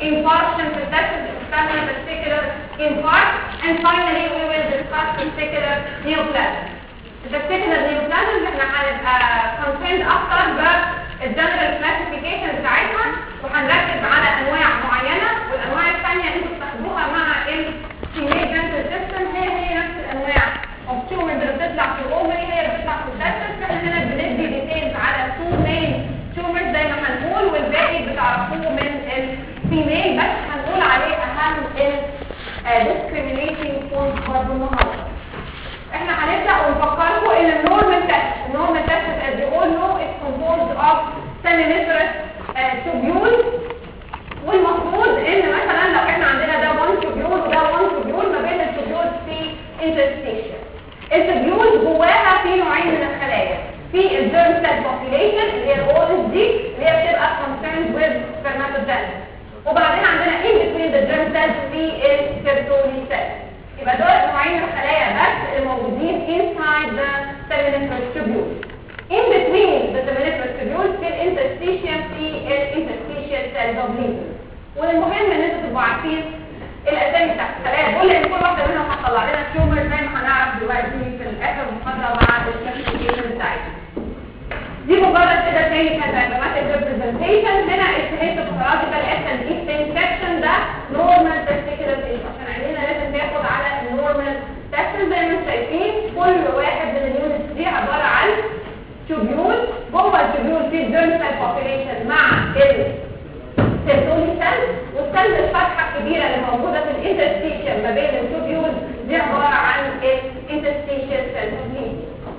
infarction في التست external testicular infarct and finally we will discuss testicular neoplasm التستيكولار neoplasm احنا هنبقى concerned اكتر بالجنرال classification بتاعتها وهنركز على انواع معينه والانواع الثانيه انتوا بتاخدوها مع الفيميل dental system هي هي نفس الانواع of tumor اللي بتطلع في الاوفري هي بتطلع في التستس احنا هنا بندي ديتيلز على two main tumors زي ما هنقول والباقي بتعرفوه من الفيميل بس هنقول عليه اهم ال آه، discriminating points برضه النهارده احنا هنبدا ونفكركم ان النورمال تيست النورمال تيست as you all know is composed of seminiferous uh, tubules والمفروض ان مثلا لو احنا عندنا ده 1 تubule وده 1 tubule ما بين التوبيولز في interstitial التوبيولز جواها في نوعين من الخلايا في الجيرم سيل population اللي هي الاورز دي اللي هي بتبقى concerned with spermatogenesis وبعدين عندنا in between the germ cells في السيرتولي cells يبقى دول نوعين من الخلايا بس اللي موجودين inside the seminiferous tubule in between the seminiferous tubule في الانترستيشن في الانترستيشن cells of Leydig والمهم ان انتوا تبقوا عارفين الاسامي بتاعت الخلايا دول لان كل واحده منهم هتطلع لنا تيومر زي ما هنعرف دلوقتي في الاخر المحاضره مع الكلاسيفيكيشن بتاعتها دي مجرد كده تاني كدايجراماتيك ريبريزنتيشن هنا الهيستوباثولوجيكال اس ان اي ستين سكشن ده نورمال تستيكولار تيشن عشان عينينا لازم ناخد على النورمال سكشن زي ما انتم شايفين كل واحد من اليونتس دي عباره عن تيوبيول جوه التيوبيول في الجيرم سيل بوبيليشن مع السيرتولي سيل والسيل الفتحه الكبيره اللي موجوده في الانترستيشن ما بين التيوبيول دي عباره عن الانترستيشن سيل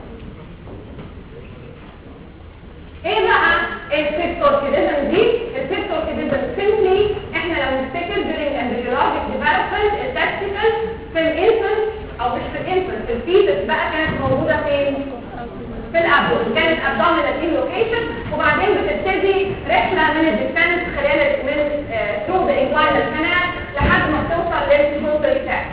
ايه بقى الكريبتوركيديزم دي الكريبتوركيديزم سيمبلي احنا لو نفتكر during embryologic development التكتيكال في الانفنت او مش في الانفنت في الفيتس بقى كانت موجوده فين في الابدومن كانت abdominal in وبعدين بتبتدي رحله من الديفنس خلال من ثرو ذا inguinal canal لحد ما توصل للسكروتال تاك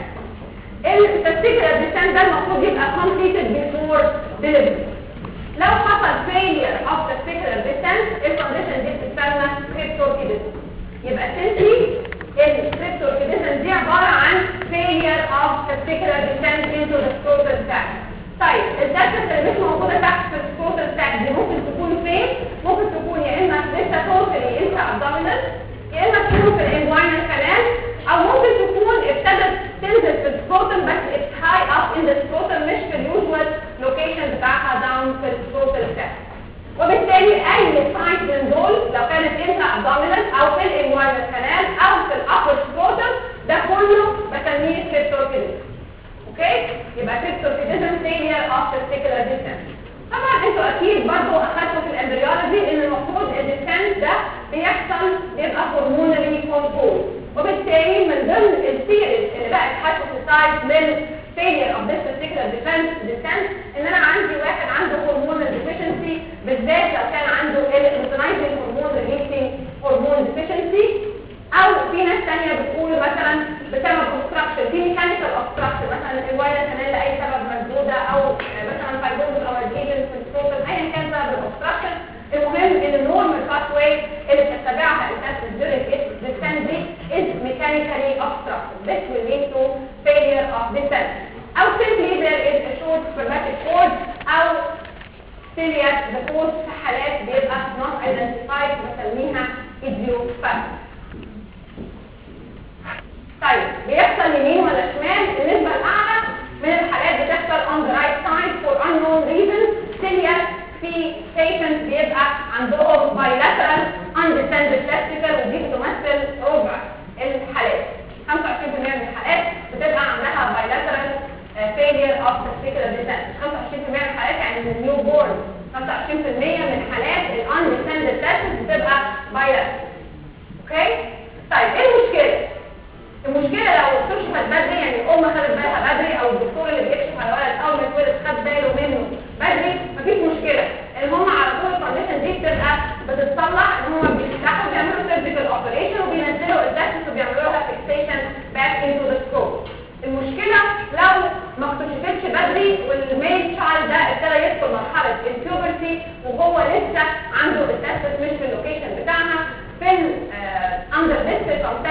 التستيكولار ديسنت ده المفروض يبقى completed before delivery لو حصل failure of testicular descent الكونديشن دي بتسمى cryptorchidism يبقى simply الكريبتوركيديزم دي عبارة عن failure of testicular descent into the scrotal sac طيب الدكتة اللي مش موجودة تحت في السكروتال sac دي ممكن تكون فين؟ ممكن تكون يا اما لسه totally intra abdominal يا اما تكون في الانجوينال كانال او ممكن تكون ابتدت تنزل في السكروتال بس it's high up in the scrotum مش في اليوجوال لوكيشن بتاعها داون في السكروتال sac وبالتالي اي سايت من دول لو كانت انترا ابدومينال او في الانجوينال كانال او في الابر سكروتال ده كله بسميه كريبتوركيديزم اوكي يبقى كريبتوركيديزم فيلير اوف تستيكولار ديسنس طبعا انتوا اكيد برضو اخدتوا في الامبريولوجي ان المفروض الديسنس ده بيحصل بيبقى هرمونالي كنترول وبالتالي من ضمن الثيريز اللي بقت هايبوثيسايز من failure of this particular defense descent ان انا عندي واحد عنده hormonal deficiency بالذات لو كان عنده luteinizing hormone releasing hormone deficiency او في ناس تانية بتقول مثلا بسبب obstruction في mechanical obstruction مثلا الوايرة كانال لأي سبب مسدودة او مثلا fibrosis او adhesion في السكروتال ايا كان سبب الاوبستراكشن المهم ان النورمال pathway اللي بتتبعها التست during its descent دي is mechanically obstructed this will lead to failure of descent او simply there is a short spermatic cord او celiac the cord في حالات بيبقى not identified بسميها idiopathic طيب بيحصل يمين ولا شمال النسبة الأعلى من الحالات بتحصل on the right side for unknown reasons celiac في patients بيبقى عندهم bilateral undescended testicle ودي بتمثل ربع الحالات 25% من الحالات بتبقى عندها bilateral failure of testicular descent 25% من الحالات يعني من النيو بورن 25% من حالات ال undescended testes بتبقى bilateral اوكي طيب ايه المشكله المشكله لو اكتشفت بدري يعني الام خدت بالها بدري او الدكتور اللي بيكشف على ولد اول ما يتولد خد باله منه بدري مفيش مشكله المهم على طول الكونديشن دي بتبقى بتتصلح ان هم بيفتحوا بيعملوا سيرجيكال اوبريشن وبينزلوا الدكتس وبيعملوا لها فيكسيشن باك انتو ذا سكروب المشكله لو ما اكتشفتش بدري والميل تشايلد ده ابتدى يدخل مرحله البيوبرتي وهو لسه عنده التستس مش في اللوكيشن بتاعها في الاندر ديستريكت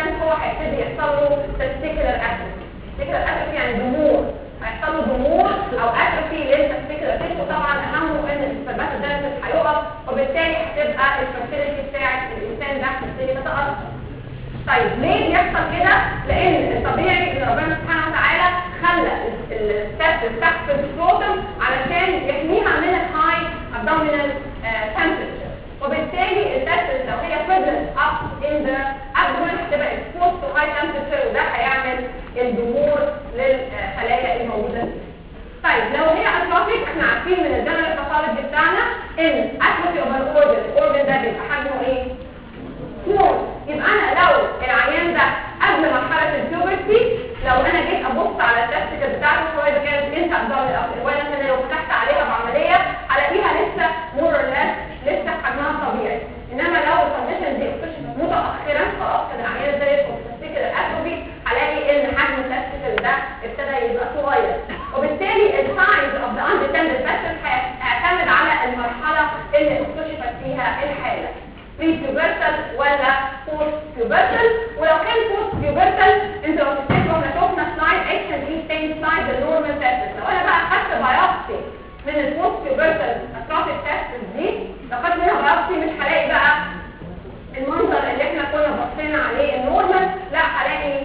هيبتدي يحصل له testicular atrophy testicular atrophy يعني ضمور هيحصل له ضمور او atrophy للتستيكولار تيشو وطبعا اهمه ان السبرماتوجينيسيس هيقف وبالتالي هتبقى الفرتيليتي بتاعت الانسان ده هتبتدي تتاثر طيب ليه بيحصل كده؟ لان الطبيعي ان ربنا سبحانه وتعالى خلى الستات تحت السكروتم علشان يحميها من الهاي abdominal temperature وبالتالي التستس لو هي فضلت up in the abdomen هتبقى exposed to high temperature وده هيعمل الضمور للخلايا الموجوده فيها. طيب لو هي اتروفيك احنا عارفين من الجنرال باثولوجي بتاعنا ان اتروفي اوف الاورجن الاورجن ده بيبقى حجمه ايه؟ سمول يبقى انا لو العيان ده قبل مرحله البيوبرتي لو انا جيت ابص على التستيكل بتاعته سواء اذا كانت انت ابدومين او الولا انا لو فتحت عليها بعمليه هلاقيها لسه مور اور ليس لسه حجمها طبيعي انما لو الكونديشن دي اكتشفت متاخرا خلاص كان العيان زي التستيكل الاتروفي هلاقي ان حجم التستيكل ده ابتدى يبقى صغير وبالتالي السايز اوف ذا اندتندد تستيكل هيعتمد على المرحله اللي اكتشفت فيها الحاله بري بيوبرتال ولا بوست بيوبرتال ولو كان بوست بيوبرتال انت لو تفتكروا احنا شفنا سلايد اتش ان اي ستين سلايد النورمال تيست لو انا بقى خدت بايوبسي من البوست بيوبرتال اتروفيك تيست دي لو خدت منها بايوبسي مش هلاقي بقى المنظر اللي احنا كنا بصينا عليه النورمال لا هلاقي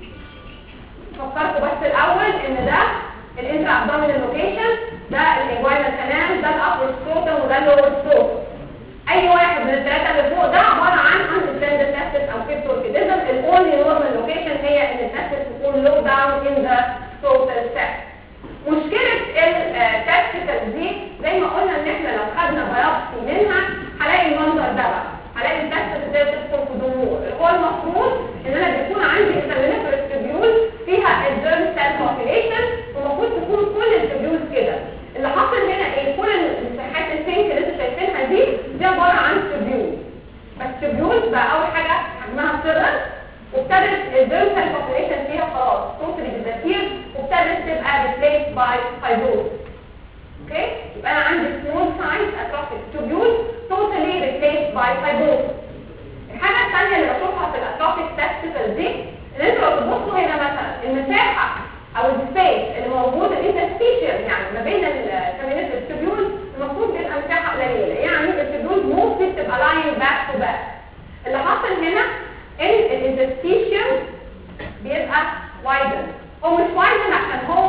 فكرت بس الاول ان ده الانترا ابدومينال لوكيشن ده الاجوانال كانال ده الابر سكروتم وده اللور سكروتم اي واحد من الثلاثه اللي فوق ده عباره عن اندستاند تاسس او كيبتوركيدزم الاونلي نورمال لوكيشن هي ان التاسس تكون لو داون ان ذا توتال سيت مشكله التاسكل دي زي ما قلنا ان احنا لو خدنا بايوبسي منها هلاقي المنظر ده بقى هلاقي التاسس ازاي تدخل في ضمور هو المفروض ان انا بيكون عندي انترمينيفرس تبيول فيها الجيرم سيل بوبيليشن والمفروض تكون كل التبيول كده اللي حصل هنا ايه كل المساحات البينك اللي انتوا شايفينها دي دي عباره عن تبيول بس تبيول بقى اول حاجه حجمها صغر وابتدت الديرمال بوبيليشن فيها خلاص توتالي ديزابير وابتدت تبقى ريبليس باي فايبروز اوكي يبقى انا عندي سمول سايز اتروفيك تبيول توتالي ريبليس باي فايبروز الحاجه الثانيه اللي بشوفها في الاتروفيك تستيكل دي ان انتوا لو تبصوا هنا مثلا المساحه او السبيس اللي موجود الانترستيشن يعني ما بين الكامينات التبيول المفروض بيبقى مساحه قليله يعني التبيول موستلي بتبقى لاين باك تو باك اللي حاصل هنا ان الانترستيشن بيبقى وايدن هو مش وايدن عشان هو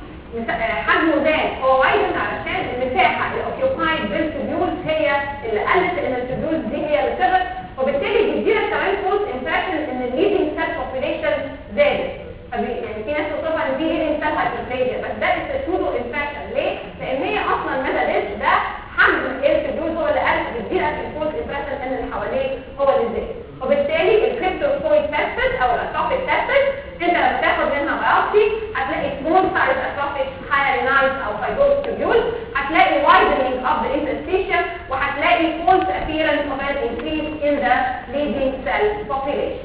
حجمه زاد هو وايدن علشان المساحه اللي اوكيوبايد بالتبيول هي اللي قلت ان التبيول دي هي اللي صغرت وبالتالي بيديلك كمان فولس امبريشن ان الليدنج سيل بوبيليشن زادت يعني في ناس بتوصفها ان دي ليدنج سيل هايبربليزيا بس ده سودو امبريشن ليه؟ لان هي اصلا ما زادتش ده حجم التبيول هو اللي قل بيديلك الفولس امبريشن ان اللي حواليه هو اللي زاد وبالتالي الكريبتوفويد تيستس او الاتروفيك تيستس انت لما تاخد منها بايوبسي هتلاقي سمول سايز اتروفيك هايرينايز او فايبروز تبيول هتلاقي widening of the interstitium وهتلاقي false appearance of an increase in the leading cell population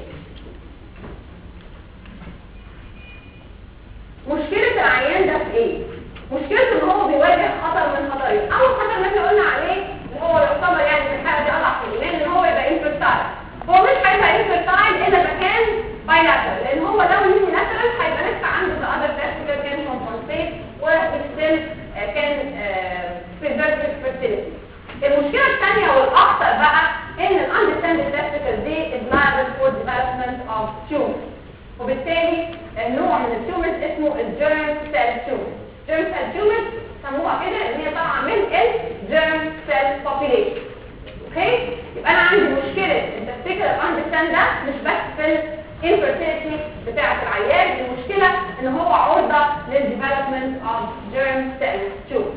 مشكلة العيان ده في ايه؟ مشكلته ان هو بيواجه خطر من خطرين اول خطر اللي احنا قلنا عليه اللي هو يعتبر يعني في الحالة دي اضعف الايمان ان هو يبقى انفرتايل هو مش هيبقى انفرتايل الا اذا كان بايلاترال لان هو لو يونيلاترال هيبقى لسه عنده the other testicle كان compensate وستيل كان preserved fertility المشكلة الثانية والاخطر بقى ان الاندستاند testicle دي is liable for development of tumors وبالتالي النوع من التيومرز اسمه الجيرم سيل تيومر جيرم سيل تيومر سموها كده ان هي طالعه من الجيرم سيل بوبيليشن اوكي يبقى انا عندي مشكله التفتكر الاندستاند ده مش بس في الانفيرتيليتي بتاعه العيان المشكله ان هو عرضه للديفلوبمنت اوف جيرم سيل تيومر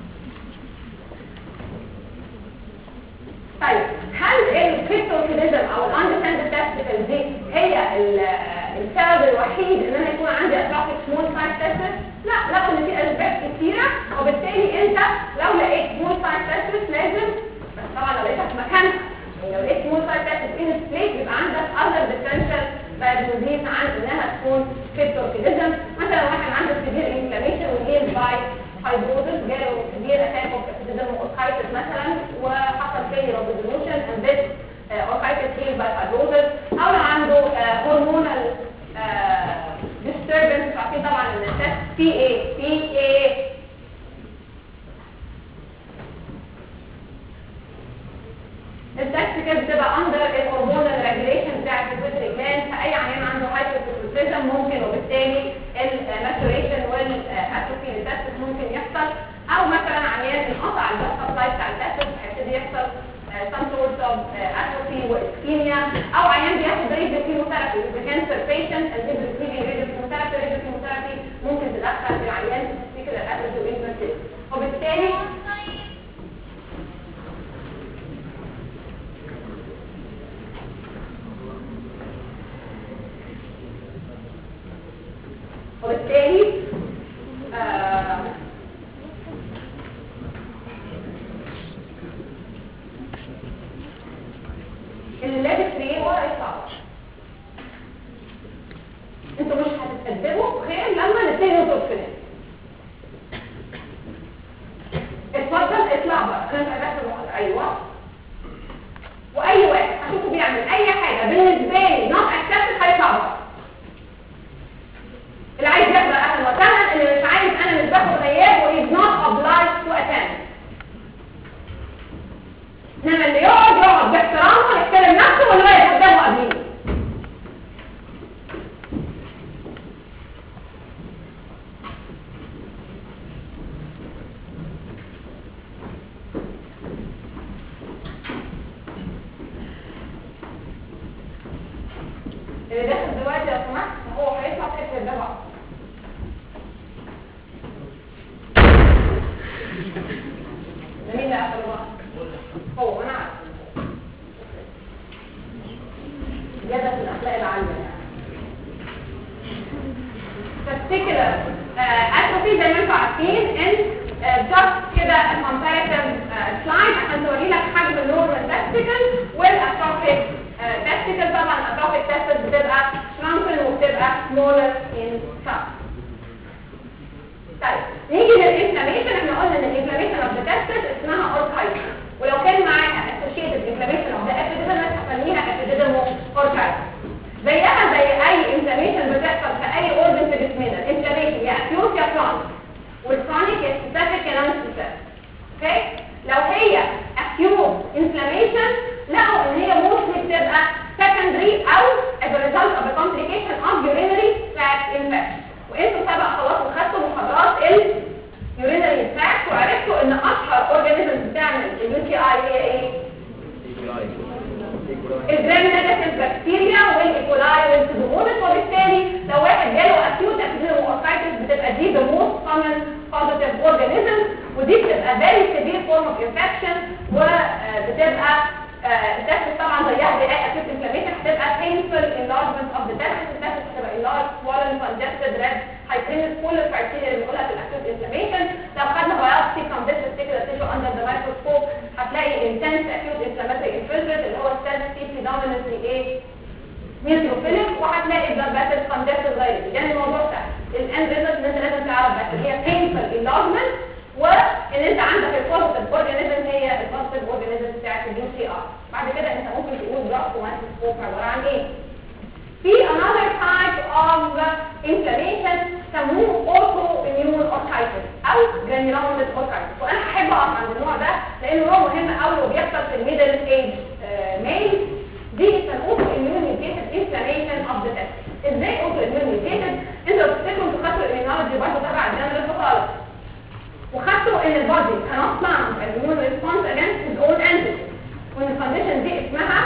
طيب هل الكريبتوكينيزم او الاندستاند تستيكل دي هي السبب الوحيد ان انا يكون عندي اتروفيك سمول سايز تستس لا لقوا ان في اسباب كتيره وبالتالي انت لو لقيت سمول سايز تستس لازم بس طبعا لو لقيتها في مكانها يعني لو لقيت سمول سايز تستس ان سبليت يبقى عندك اذر ديفرنشال diagnosis عن انها تكون كريبتوكينيزم مثلا واحد عنده سيفير انفلاميشن وهي باي فايبروزس جاله سيفير اتاك اوف كابيتيزم اوسكايتس مثلا وحصل فيلير اوف ريزولوشن اند ذس اوركايتس هيل باي فايبروزس او لو عنده هرمونال disturbance عارفين طبعا ان التست في ايه في ايه التكتيكال بتبقى اندر الهرمونال ريجوليشن بتاع البيتويتري جلاند فاي عيان عنده هايبوثيرويدزم ممكن وبالتالي الماتوريشن والاتروفي للتستس ممكن يحصل او مثلا عيان انقطع البلد سبلاي بتاع التستس هيبتدي يحصل some sort of atrophy واسكيميا او عيان بياخد ريديو كيموثيرابي اذا كان بيشنت and is receiving ريديو كيموثيرابي ريديو كيموثيرابي ممكن تدخل العيان في تفتكر الاتروفي وانفنتيل وبالتالي وبالتالي آه اللي لابس ليه ورا يطلع انتوا مش هتتقدموا خير لما الاثنين يوصلوا في اتفضل اطلع بقى انا مش عايزاك تروح ايوه واي واحد هشوفه بيعمل اي حاجه بالنسبه لي نوت اكسبت هيطلع بقى اللي عايز يحضر اهلا وسهلا اللي مش عايز انا مش باخد غياب و is not obliged to attend انما اللي يقعد يقعد باحترامه يحترم نفسه واللي واقف قدامه قبليه اللي داخل دلوقتي لو سمحت هو هيطلع تحت ده بقى ده مين اللي قفل بقى؟ هو انا عارف زيادة في الاخلاق العالية يعني particular atrophy زي ما انتم عارفين ان just كده comparative slide عشان توري لك حجم النورمال testicle والاتروفيك testicle طبعا الاتروفيك testicle بتبقى shrunken وبتبقى smaller in size طيب نيجي للانفلاميشن احنا قلنا ان الانفلاميشن اوف ذا تستس اسمها اوركايتس ولو كان معاها اسوشيتد انفلاميشن اوف ذا ابيديدمس هسميها ابيديدمو اوركايتس زيها زي اي انفلاميشن بتحصل في اي اورجن في جسمنا الانفلاميشن يا اكيوت يا كرونيك والكرونيك يا سبيسيفيك يا نون سبيسيفيك اوكي لو هي اكيوت انفلاميشن لقوا ان هي موستلي بتبقى secondary او as a result of a complication of urinary tract infection وانتوا سبق خلاص وخدتوا محاضرات اليورينري تراكت وعرفتوا ان اشهر اورجانيزمز بتعمل اليو تي اي هي ايه؟ الجرام نيجاتيف بكتيريا والايكولاي والسيدومونس وبالتالي لو واحد جاله اكيوت ابيديموكايتس بتبقى دي the most common positive organism ودي بتبقى very severe form of infection وبتبقى التست طبعا زيها زي اي اكيوت انفلاميشن هتبقى painful enlargement of the test التست هتبقى enlarged swollen congested red hypertension كل الكرايتيريا اللي بنقولها في الاكيوت انفلاميشن لو خدنا biopsy from this particular tissue under the microscope هتلاقي intense acute inflammatory infiltrate اللي هو السيل فيه predominantly ايه نيوتروفيليك وهتلاقي blood vessels congested غير يعني الموضوع سهل الاند ريزلت ان انت لازم تعرف بس هي painful enlargement وان انت عندك البوزيتيف اورجانيزم هي البوزيتيف اورجانيزم بتاعت اليو سي ار بعد كده انت ممكن تقول براس ومايكروسكوب عباره عن ايه في another type of inflammation سموه auto immune orchitis او granulomatous orchitis وانا هحب اقف عند النوع ده لانه هو مهم قوي وبيحصل في الميدل ايج ميل دي اسمها auto immune mediated inflammation of the test ازاي auto immune mediated انتوا لو تفتكروا انتوا خدتوا الاميونولوجي برضه تبع الجنرال خالص وخدتوا ان البادي cannot plant an immune response against his own antigen وان الكونديشن دي اسمها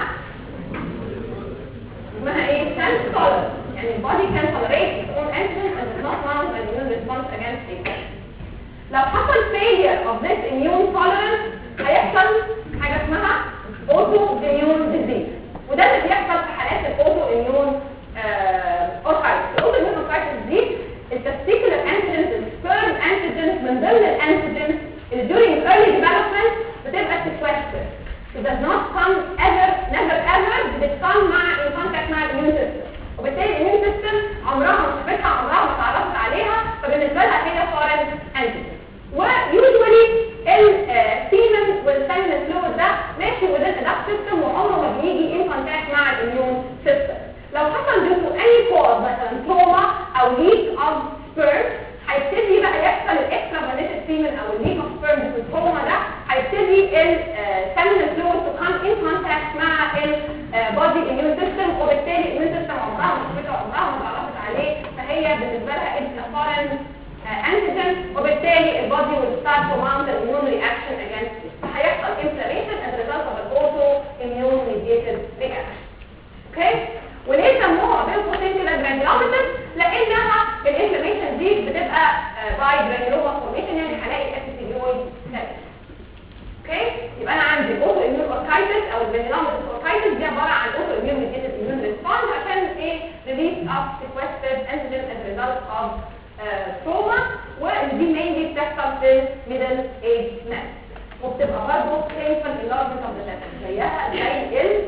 اسمها ايه self tolerance يعني البادي can tolerate its own antigen and does not mount an immune response against it لو حصل failure of this immune tolerance هيحصل حاجه اسمها auto immune disease وده اللي بيحصل في حالات الاوتو immune اوركايتس الاوتو immune اوركايتس دي التستيكولار انتيجنز السبيرم انتيجنز من ضمن الانتيجنز اللي during early development بتبقى sequestered it does not come ever never ever بتكون مع in contact مع immune system وبالتالي immune system عمرها ما شافتها عمرها ما اتعرفت عليها فبالنسبه لها هي foreign antigen ويوجوالي السيمن والسيمن فلويد ده ماشي within enough system وعمره ما بيجي مثلا تروما او ليك اوف سبيرم هيبتدي بقى يحصل الاكسترا فاليتد سيمن او الليك اوف سبيرم في التروما ده هيبتدي السيمنال فلويد تو كام ان كونتاكت مع البودي اميون سيستم وبالتالي الاميون سيستم عمرها ما شافته عمرها ما اتعرفت عليه فهي بالنسبه لها اتس فورن انتيجين وبالتالي البودي will start to mount an immune reaction against it فهيحصل inflammation as a result of an auto-immune mediated reaction. اوكي؟ وليه سموها بالبوتنشال جرانيولومتر؟ لانها الانفلاميشن دي بتبقى باي جرانيولوما فورميشن يعني هلاقي ابيثيليويد سيلز. اوكي؟ يبقى انا عندي اوتو اميون اوركايتس او الجرانيولومتر اوركايتس دي عباره عن اوتو اميون ميديتد اميون ريسبونس عشان ايه؟ ريليس اوف سيكوستد انتيجين as a result of تروما ودي مينلي بتحصل في ميدل ايج مان وبتبقى برضه painful enlargement of the chest زيها زي ال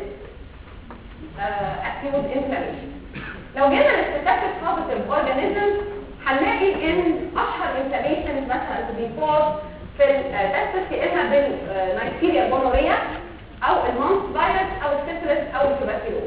acute inflammation لو جينا للسيستاتيك positive organism هنلاقي ان اشهر inflammation مثلا to be caused في التستس يا اما بالنيكيريا جونوريا او المونس فيروس او السيفلس او التوباكيلوز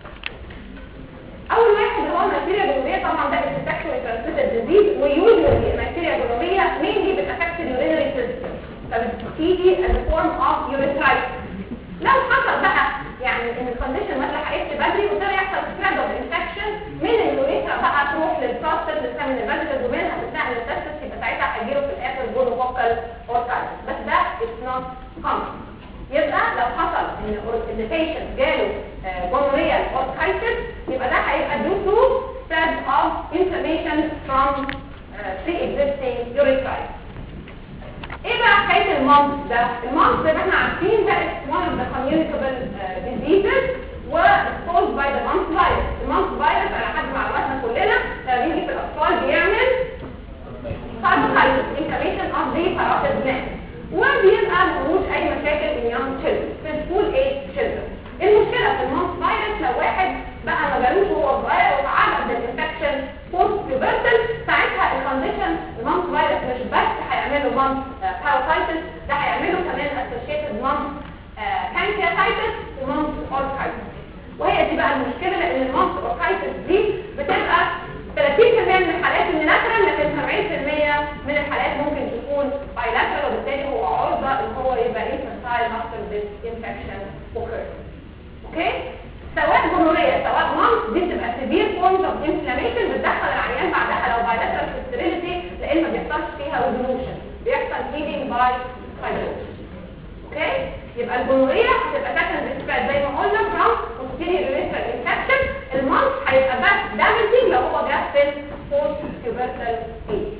اول واحد هو النيكيريا جونوريا طبعا ده السكشوال ترانسميتد ديزيز ويوجوالي النيكيريا جونوريا مينلي بتافكت اليورينري سيستم فبتيجي as a form of urethritis لو حصل بقى يعني ان الكونديشن ما اتلحقتش بدري وابتدى يحصل سبريد اوف انفكشن من اليوريثرا بقى تروح للبروستات للسمن الفاجيتال ومنها تتنقل للتستس يبقى ساعتها هيجيله في الاخر جونوكوكال اورتايتس بس ده اتس نوت كومن يبقى لو حصل ان البيشنت جاله جونوريال اورتايتس يبقى ده هيبقى due to spread of inflammation from uh, pre-existing urethritis ايه بقى حكايه المامس ده المامس زي ما احنا عارفين ده one of the communicable uh, diseases و caused by the mumps virus المامس فيروس على حد معلوماتنا كلنا لما بيجي في الاطفال بيعمل carditis inflammation of the parotid gland وبيبقى ملوش اي مشاكل in young children في school age children المشكله في المامس فيروس لو واحد بقى ما جالوش هو صغير وتعرض للانفكشن بوست بيوبرتال ساعتها الكونديشن المامس فيروس مش بس هيعمل له مامس باروتايتس ده هيعمل له كمان اسوشيتد مامس بانكياتايتس ومامس اوركايتس وهي دي بقى المشكله لان المامس اوركايتس دي بتبقى 30% من الحالات الناترال لكن 70% من الحالات ممكن تكون بايلاترال وبالتالي هو عرضه ان هو يبقى انفانتايل افتر ذيس انفكشن اوكر اوكي سواء جونوريا سواء مامس دي بتبقى سيفير فورمز اوف انفلاميشن بتدخل العيان بعدها لو بايلاترال ستيريليتي لان ما بيحصلش فيها ريزولوشن بيحصل هيلينج باي فايبروز اوكي يبقى الجونوريا هتبقى سكند سبريد زي ما قلنا فروم posterior urethral infection المامس هيبقى بس damaging لو هو جه في post pubertal age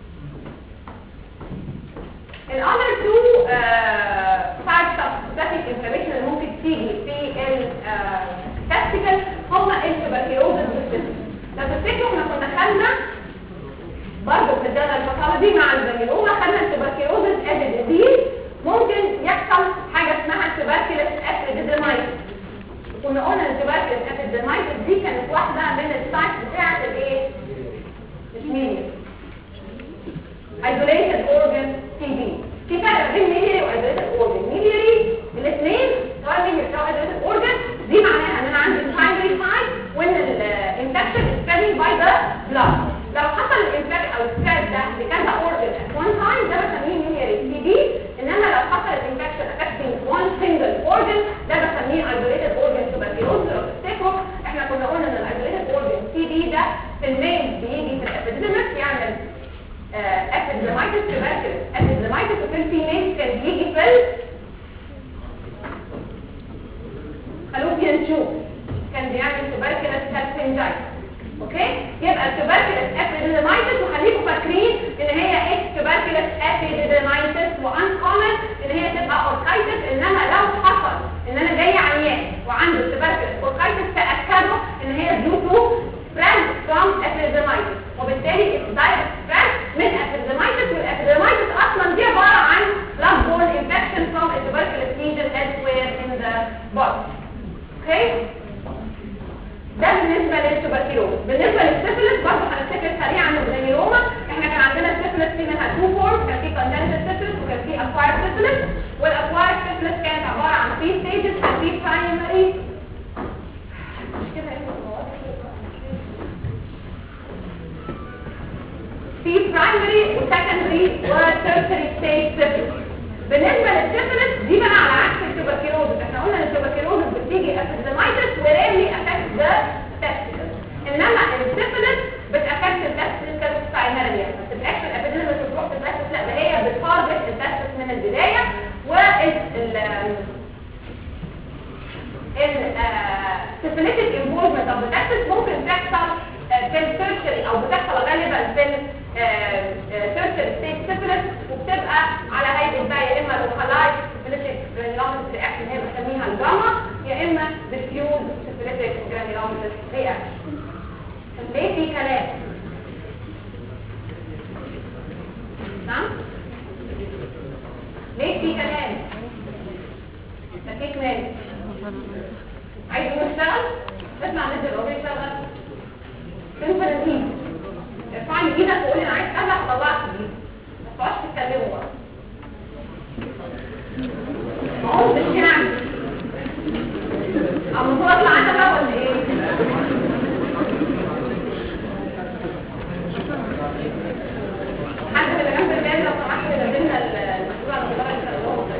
الأذر تو types of static inflammation اللي ممكن تيجي في التستيكل هما التبركيوزز والسيستم لو تفتكروا احنا كنا خدنا برضه في الداتا الباثولوجي مع الفانيلوما خدنا التبركيوزز as a disease ممكن يحصل حاجة اسمها التبركيلس افريديدمايتس كنا قلنا التبركيلس افريديدمايتس دي كانت واحدة من السايت بتاعة الايه؟ مش ميليا isolated organ TB في فرق بين ميليري وايزوليتد اورجن ميليري الاثنين سواء ميليري او ايزوليتد اورجن دي معناها ان انا عندي primary site وان الانفكشن is spreading by the blood لو حصل الانفكشن او السبريد ده بكذا اورجن at one time ده بسميه ميليري تي بي انما لو حصل الانفكشن affecting one single organ ده بسميه isolated organ tuberculosis لو تفتكروا احنا كنا قلنا ان الايزوليتد اورجن تي بي ده في الميل بيجي في الابيديمس يعمل ابيديمايتس تبركلس ابيديمايتس وفي الفيميل كان بيجي في فالوبيان تيوب كان بيعمل تبركلس كالسنجايتس اوكي يبقى التبركلس ابيديمايتس وخليكم فاكرين ان هي ايه تبركلس ابيديمايتس وانكومن ان هي تبقى اوركايتس انما لو حصل ان انا جاي عيان وعنده تبركلس اوركايتس تاكدوا ان هي ديو تو spread from epidermitis وبالتالي it's direct spread من epidermitis والاpidermitis اصلا دي عباره عن blood borne infection from a tuberculous lesion elsewhere in the body اوكي ده بالنسبه للتوبركلوز بالنسبه للسيفلس برضه هنفتكر سريعا الجليوما احنا كان عندنا السيفلس في منها تو فورم كان في congenital syphilis وكان في acquired syphilis والاكوايرد syphilis كانت عباره عن 3 stages كان في primary مش كده ايه وسكندري وتيرشري ستيت سيفلس بالنسبه للسيفلس دي بقى على عكس التوبركلوزس احنا قلنا ان التوبركلوزس بتيجي افيزمايتس وريرلي افكت ذا تستيكلز انما السيفلس بتافكت التستيكلز برايمريا ما بتبقاش الابيديميس بتروح في التستس لا ده هي بتارجت التستس من البدايه وال السيفليتك انفولفمنت اوف ذا ممكن تحصل في السيرشري او بتحصل غالبا في السيرشري ستيت سيفلس وبتبقى على هيئه بقى يا اما لوكالايز سيفليتك جرانيولوميتس رياكشن هي بنسميها الجاما يا اما ديفيوز سيفليتك جرانيولوميتس رياكشن ليه في كلام نعم ليه في كلام تفكيك مالي عايز نشتغل اسمع نزل لو بيشتغل فين فلاتين ارفع لي ايدك وقول لي انا عايز كذا هطلعك دي ما تقعدش تتكلموا بقى ما هو مش هنا اما هو اطلع انا بقى ولا ايه حد اللي جنب الباب لو سمحت ينزلنا المسؤول عن الاداره يسالوه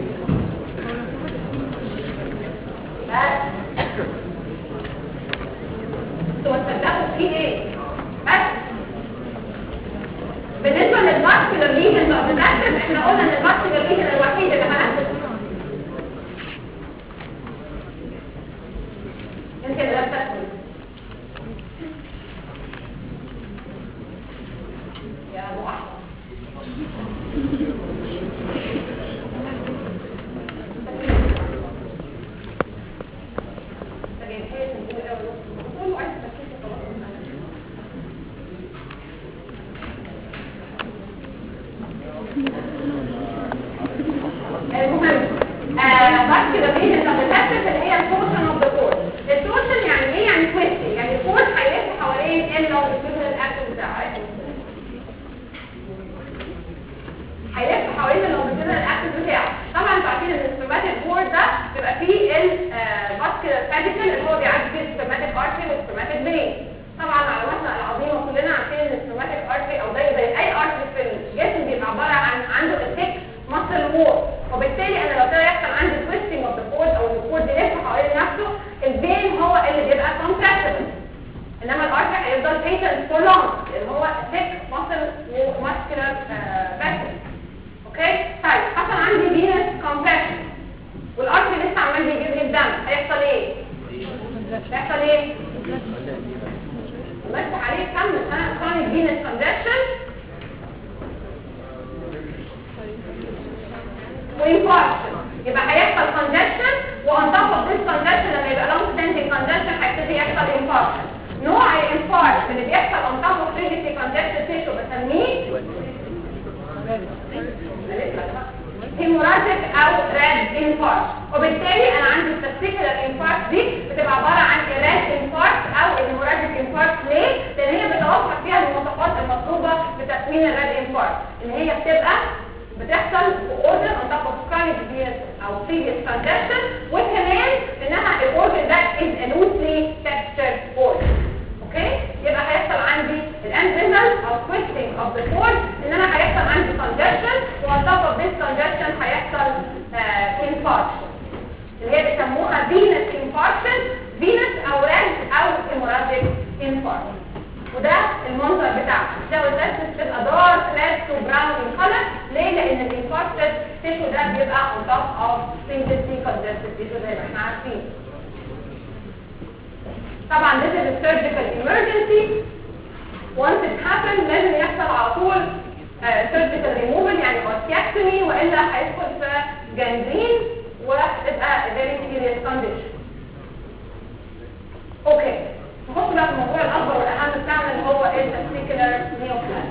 بس انتوا تصدقوا في ايه بس بالنسبه للماسكولار ليجن بقى بنركز احنا قلنا ان الماسكولار ليجن الوحيد اللي هنركز انت اللي لابسه اسود. يا ابو احمد المهم بس كده بين التغذيات اللي هي الفورشن اوف ذا كورس الفورشن يعني ايه يعني تويست يعني الكورس هيلف حوالين ال لو الفيزيكال اكشن بتاعه هيلف حوالين اللونجيتودينال اكسس بتاعه طبعا انتوا عارفين ان السبرماتيك بورد ده بيبقى فيه الفاسكولار فاديكل اللي هو بيعدي فيه السبرماتيك ارتري والسبرماتيك فين طبعا معلوماتنا العظيمه كلنا عارفين ان السبرماتيك ارتري او زي زي اي ارتري في الجسم بيبقى عباره عن عنده الثيك ماسل وول وبالتالي انا لو كده يحصل عندي تويستنج اوف ذا كورد او الكورد يلف حوالين نفسه الفين هو اللي بيبقى كونتراكتبل انما الارتري هيفضل بيتنت فور لونج اللي هو ثيك ماسل وماسكولار فاسل اوكي طيب حصل عندي فينس كومبريشن والارتري لسه عمال بيجيب لي الدم هيحصل ايه هيحصل ايه بس عليه كم سنه كرونيك فينس كونجكشن وانفاركشن يبقى هيحصل كونجكشن وان توب اوف ذيس كونجكشن لما يبقى لونج ستاندينج كونجكشن هيبتدي يحصل انفاركشن نوع الانفاركشن اللي بيحصل on top of previously congested tissue بسميه هيموراجيك او راد انفاركت وبالتالي انا عندي التستيكولار انفاركت دي بتبقى عباره عن راد انفاركت او الهيموراجيك انفاركت ليه؟ لان هي بتوفر فيها المواصفات المطلوبه لتكوين الراد انفاركت ان هي بتبقى بتحصل في اوردر on top of chronic disease او previous congestion وكمان انها الاوردر ده is a loosely textured order اوكي يبقى هيحصل عندي الاند ريزلت او twisting of the cord ان انا هيحصل عندي congestion وعلى top of this congestion هيحصل uh, infarction اللي هي بيسموها venous infarction venous او red او hemorrhagic infarction وده المنظر بتاعه ده والدست بتبقى دارك ريد تو براون ان كلر ليه لان الانفاركتد تيشو ده بيبقى on top of previously congested tissue زي ما احنا عارفين طبعا this is a surgical emergency once it happens لازم يحصل على طول uh, surgical removal يعني osteotomy والا هيدخل في جانجرين وهتبقى a very serious condition اوكي نخش بقى في الموضوع الاكبر والاهم بتاعنا اللي هو التستيكولار نيوبلاست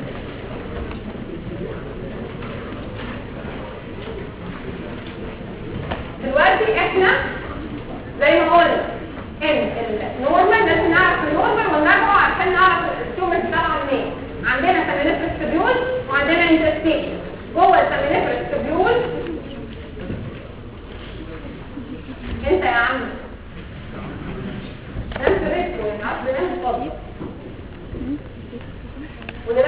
دلوقتي احنا زي ما قلنا ان النورمال لازم نعرف النورمال ونرجع عشان نعرف التيومر طالعه منين عندنا سامينيفرس تبيول وعندنا انترستيشن جوه السامينيفرس تبيول انت يا عم نام في ريتكو يعني عارف بنام فاضي وده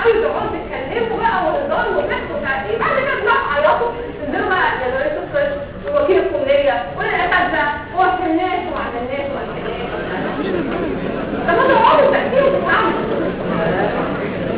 قوي تقعدوا تتكلموا بقى وهزار وضحك ومش عارف ايه بعد كده تروحوا تعيطوا تنزلوا بقى يا رئيس القسم ووكيل الكليه والاساتذه هو الناس وما عملناش وما عملناش طب ما تقعدوا تحكيوا وتفهموا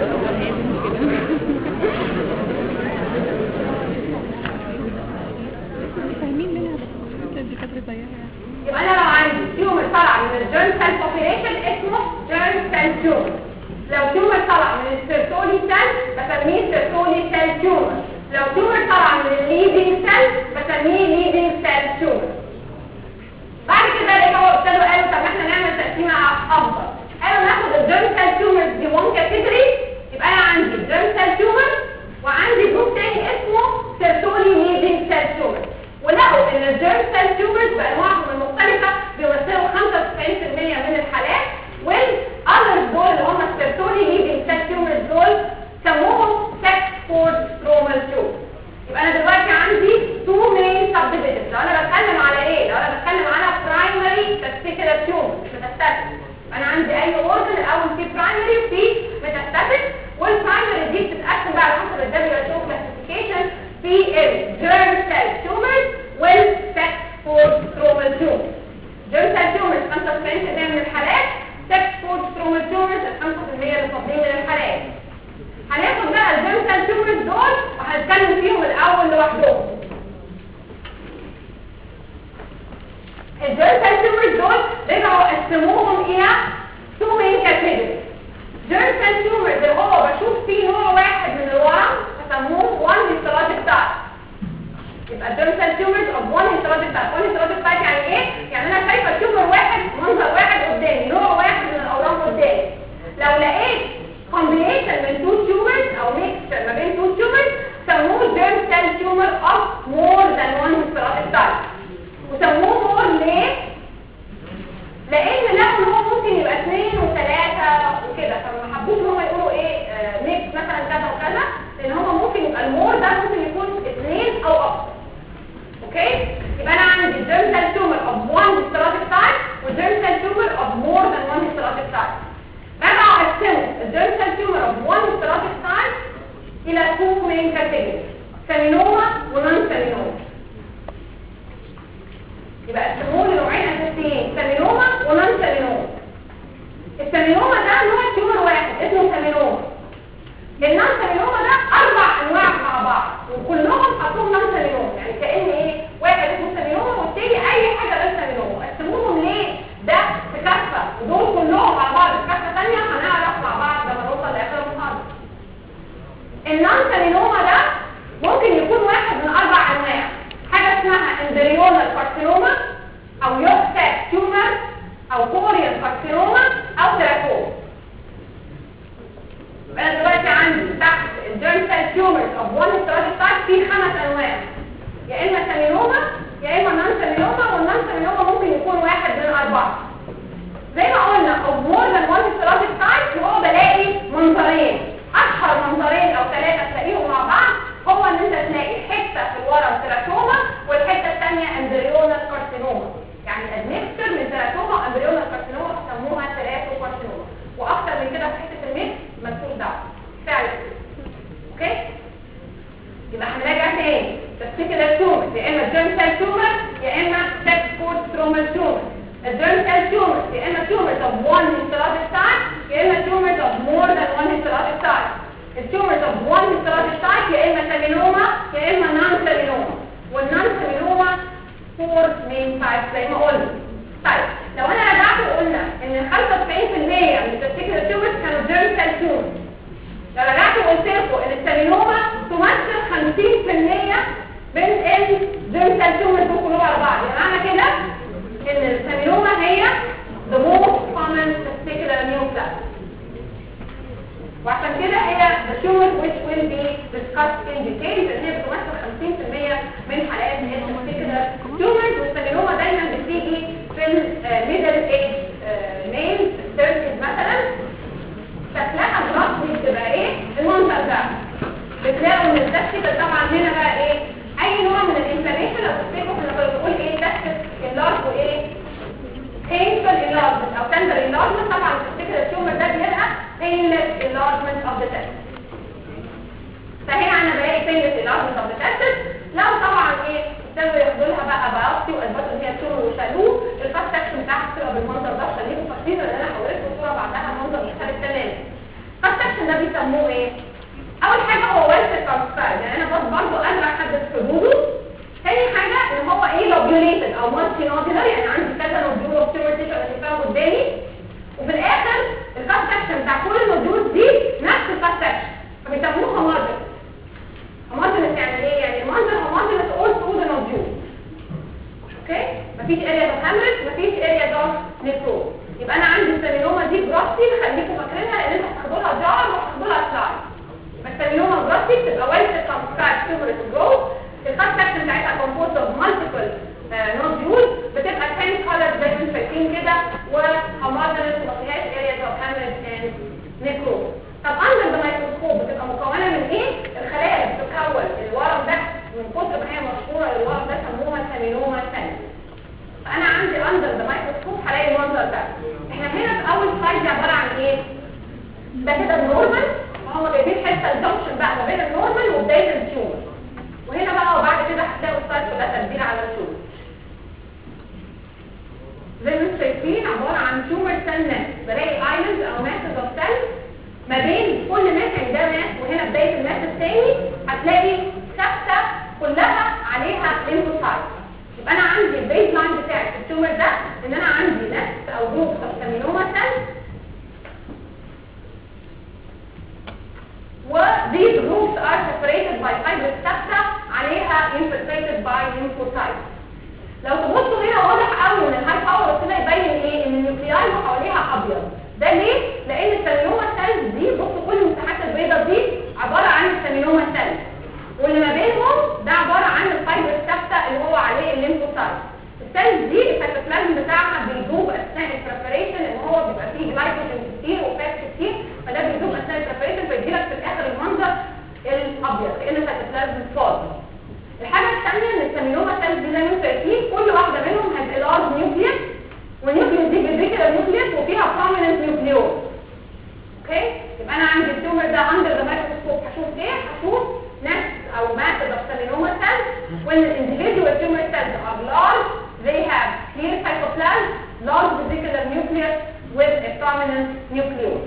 فاهمين منها بس الدكاتره زيها يعني يبقى انا لو عندي تيومر طلع من الجيرم سيل بوبيليشن اسمه جيرم سيل تيومر لو تيومر طلع من السيرتولي سيل بسميه سيرتولي سيل تيومر لو تيومر طلع من الليدنج سيل بسميه ليدنج سيل تيومر بعد كده رجعوا ابتدوا قالوا طب احنا نعمل تقسيمه افضل قالوا ناخد الجيرم سيل تيومرز دي وان كاتيجوري يبقى انا عندي جيرم سيل تيومر وعندي جروب تاني اسمه سيرتولي ليدنج سيل تيومر ولقوا ان الجيرم سيل تيومرز بانواعهم المختلفه بيمثلوا 95% من الحالات والاذرز دول اللي هم السيرتولي ليدنج سيل تيومرز دول سموهم سكس فورد سترومال تيومر يبقى انا دلوقتي عندي تو مين سب ديفيجنز لو انا بتكلم على ايه لو انا بتكلم على برايمري تستيكولار تيومر مش ميتاستاتيك انا عندي اي اورجن الاول في برايمري وفي ميتاستاتيك والبرايمري دي بتتقسم بقى على حسب الدبليو اتش او كلاسيفيكيشن في الجيرم سيل تيومرز والسكس فورد سترومال تيومر جيرم سيل تيومرز 95% من الحالات سكس فورد سترومال تيومرز 5% اللي فاضلين من الحالات هناخد بقى الجيرم سيل تيومرز دول وهنتكلم فيهم الاول لوحدهم الجيرم سيل تيومرز دول رجعوا قسموهم الى تو مين كاتيجوريز جيرم سيل تيومرز اللي هو بشوف فيه نوع واحد من الورم بسموه وان هيستولوجيك تايب يبقى الجيرم سيل تيومرز اوف وان هيستولوجيك تايب وان هيستولوجيك تايب يعني ايه؟ يعني انا شايفه تيومر واحد منظر واحد قدامي نوع واحد من الاورام قدامي لو لقيت combination من two tumors او mixture ما بين two tumors سموه germ cell tumor of more than one histologic type وسموه more ليه؟ لان لقوا ان هو ممكن يبقى اثنين وثلاثة وكده فما حبوش ان هم يقولوا ايه ميكس مثلا كذا وكذا لان هو ممكن يبقى المور ده ممكن يكون اثنين او اكتر اوكي يبقى انا عندي germ cell tumor of one histologic type و germ cell tumor of more than one histologic type رجعوا قسموا الجيرم سيل تيومر اوف وان هيستولوجيك تايب الى تو مين كاتيجوريز سيمينوما ونون سيمينوما يبقى قسموه لنوعين اساسيين سيمينوما ونون سيمينوما السيمينوما ده نوع تيومر واحد اسمه سيمينوما النون سيمينوما ده اربع انواع مع بعض وكلهم حطوهم نون سيمينوما يعني كان ايه واحد اسمه سيمينوما والتاني اي حاجه غير سيمينوما قسموهم ليه ده في كفه ودول كلهم على بعض في كفه ثانيه هنعرف مع بعض لما نوصل لاخر المحاضره النون سيمينوما ده ممكن يكون واحد من اربع انواع حاجه اسمها امبريونال كارسينوما او يوكساك تيومر او كوريان كارسينوما او تراكوما انا دلوقتي عندي تحت الجيرم سيل تيومرز اوف وان هيستولوجيك تايب في خمس انواع يا اما سيمينوما يا اما نون سيمينوما والنون سيمينوما ممكن يكون واحد من اربعه زي ما قلنا اوف مور ذان وان هيستولوجيك تايب هو بلاقي منظرين اشهر منظرين او ثلاثه تلاقيهم مع بعض هو ان انت تلاقي حته في الورم تراكوما والحته الثانيه امبريونال كارسينوما يعني ادمكتر من تراكوما وامبريونال كارسينوما بيسموها تراتو كارسينوما واكتر من كده في حته الميكس مالكوش دعوه فعلا اوكي يبقى هنراجع تاني تفتكر التومر يا اما جيرم سيل تومر يا اما سكس فورد سترومال تومر الجيرم سيل تومر يا اما تومرز اوف وان هيستولوجيك تايب يا اما تومرز اوف مور ذان وان هيستولوجيك تايب التومرز اوف وان هيستولوجيك تايب يا اما سيمينوما يا اما نون سيمينوما والنون سيمينوما فور مين تايب زي ما قلنا طيب لو انا رجعت وقلنا ان 95% من تفتكر التومرز كانوا جيرم سيل تومر لو رجعت وقلت لكم ان السيمينوما تمثل 50% من الجيرم سيل تومرز دول كلهم على بعض يعني معنى كده ان السيمينوما هي the most common testicular neoplasm وعشان كده هي the tumor which will be discussed in detail لان هي بتمثل 50% من حالات التستيكولار tumors والسيمينوما دايما بتيجي في الميدل ايج ميل 30 مثلا شكلها الرأس بتبقى ايه المنظر ده بتلاقوا ان التستيكل طبعا هنا بقى ايه اي نوع من الانفلاميشن لو تفتكروا كنا بنقول ايه تستيكل اللارج وايه painful enlargement او tender enlargement طبعا تفتكر التيومر ده بيبقى painless enlargement of the test البلاد طب بتاسس لو طبعا ايه ابتدوا ياخدوا لها بقى بايوبسي واثبتوا ان هي تيومر وشالوه الفاست سكشن بتاعها بتبقى بالمنظر ده عشان يبقوا فاكرين ان انا حولت الصوره بعدها منظر مختلف تماما الفاست سكشن ده بيسموه ايه؟ اول حاجه هو ويلث ترانسفير يعني انا بس برضه قادره احدد حدوده تاني حاجه ان هو ايه لوبيوليتد او مالتي نودولار يعني عندي كذا نودول اوف تيومر تيشو اللي شايفاها قدامي وفي الاخر الفاست سكشن بتاع كل النودولز دي نفس الفاست سكشن فبيسموه هوموجن هوموجن يعني ايه يعني المنظر هوموجن اول ثرو ذا نودول اوكي مفيش اريا اوف هامرج مفيش اريا اوف نيكروز يبقى انا عندي السيلوما دي جراستي خليكم فاكرينها لان انتوا هتاخدوا لها جار وهتاخدوا لها سلايد السيلوما جراستي بتبقى ويل ترانسكرايب تيومرس جروث الخط سكشن بتاعتها كومبوست اوف مالتيبل نوديول بتبقى تاني كولر زي ما انتم شايفين كده وهوموجنس وما فيهاش اريا اوف هامرج اند نيكروز طب اندر ذا مايكروسكوب بتبقى مكونه من ايه؟ الخلايا اللي بتتكون الورم ده من كتر ما هي مشهوره الورم ده سموها سيلوما ثانيه فانا عندي اندر ذا مايكروسكوب هلاقي المنظر ده احنا هنا في اول سلايد دي عباره عن ايه؟ ده كده النورمال وهم جايبين حته الجنكشن بقى ما بين النورمال وبدايه التيومر وهنا بقى وبعد كده هتلاقوا السلايد كلها تبديل على التيومر زي ما انتم شايفين عباره عن تيومر سيل ماس بلاقي ايلاند او ماسز اوف سيل ما بين كل ماس يعني ده ماس وهنا بدايه الماس الثاني هتلاقي ثابته كلها عليها ليمفوسايت يبقى انا عندي البيز لاين بتاعي في التيومر ده ان انا عندي نفس او جروب اوف سيلوما سيل و these groups are separated by fibers ثابته عليها infiltrated by lymphocytes لو تبصوا هنا واضح قوي ان الهاي باور كده يبين ايه ان النيوكلياي حواليها ابيض ده ليه لان السيلوما سيلز دي بصوا كل المساحات البيضاء دي عباره عن السيلوما سيلز واللي ما بينهم ده عباره عن الفايبر الثابته اللي هو عليه الليمفوسايت السيلز دي السيتوبلازم بتاعها بيدوب اثناء البريبريشن ان هو بيبقى فيه جلايكوجين كتير وفات كتير فده بيدوب اثناء البريبريشن فيدي لك في الاخر المنظر الابيض كان السيتوبلازم فاضي الحاجه الثانيه ان السيلوما سيلز دي زي ما انتم شايفين كل واحده منهم هتبقى لارج نيوكليس والنيوكليس دي فيزيكال نيوكليس وفيها prominent نيوكليوز اوكي يبقى انا عندي التيومر ده اندر ذا مايكروسكوب هشوف ايه هشوف نفس او ماسد اوف سيلوما سيلز when the individual tumor cells are large they have clear cytoplasm large vesicular nucleus with a prominent nucleus